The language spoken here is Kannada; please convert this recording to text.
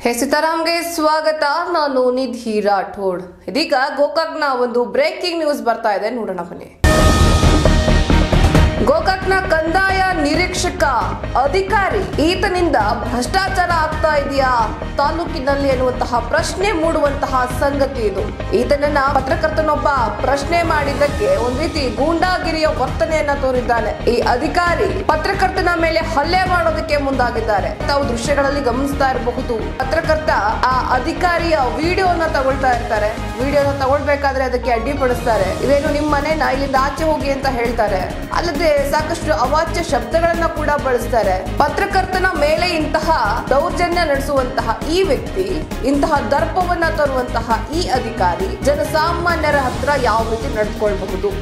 ಹೇ ಸೀತಾರಾಮ್ಗೆ ಸ್ವಾಗತ ನಾನು ನಿಧಿ ರಾಠೋಡ್ ಇದೀಗ ಗೋಕಾಕ್ನ ಒಂದು ಬ್ರೇಕಿಂಗ್ ನ್ಯೂಸ್ ಬರ್ತಾ ಇದೆ ನೋಡೋಣ ಬನ್ನಿ ಗೋಕಾಕ್ನ ಕಂದಾಯ ನಿರೀಕ್ಷಕ ಅಧಿಕಾರಿ ಈತನಿಂದ ಭ್ರಷ್ಟಾಚಾರ ಆಗ್ತಾ ಇದೆಯಾ ತಾಲೂಕಿನಲ್ಲಿ ಎನ್ನುವಂತಹ ಪ್ರಶ್ನೆ ಮೂಡುವಂತಹ ಸಂಗತಿ ಇದು ಈತನನ್ನ ಪತ್ರಕರ್ತನೊಬ್ಬ ಪ್ರಶ್ನೆ ಮಾಡಿದ್ದಕ್ಕೆ ಒಂದ್ ರೀತಿ ಗೂಂಡಾಗಿರಿಯ ವರ್ತನೆಯನ್ನ ತೋರಿದ್ದಾನೆ ಈ ಅಧಿಕಾರಿ ಪತ್ರಕರ್ತನ ಮೇಲೆ ಹಲ್ಲೆ ಮಾಡೋದಕ್ಕೆ ಮುಂದಾಗಿದ್ದಾರೆ ತಾವು ದೃಶ್ಯಗಳಲ್ಲಿ ಗಮನಿಸ್ತಾ ಇರಬಹುದು ಪತ್ರಕರ್ತ ಆ ಅಧಿಕಾರಿಯ ವಿಡಿಯೋನ ತಗೊಳ್ತಾ ಇರ್ತಾರೆ ವಿಡಿಯೋನ ತಗೊಳ್ಬೇಕಾದ್ರೆ ಅದಕ್ಕೆ ಅಡ್ಡಿಪಡಿಸ್ತಾರೆ ಇದೇನು ನಿಮ್ಮ ಮನೆನ ಇಲ್ಲಿಂದ ಆಚೆ ಹೋಗಿ ಅಂತ ಹೇಳ್ತಾರೆ ಅಲ್ಲದೆ ಸಾಕಷ್ಟು ಅವಾಚ್ಯ ಶಬ್ದಗಳನ್ನ ಕೂಡ ಬಳಸ್ತಾರೆ ಪತ್ರಕರ್ತನ ಮೇಲೆ ಇಂತಹ ದೌರ್ಜನ್ಯ ನಡೆಸುವಂತಹ ಈ ವ್ಯಕ್ತಿ ಇಂತಹ ದರ್ಪವನ್ನ ತರುವಂತಹ ಈ ಅಧಿಕಾರಿ ಜನಸಾಮಾನ್ಯರ ಹತ್ರ ಯಾವ ರೀತಿ ನಡ್ಕೊಳ್ಬಹುದು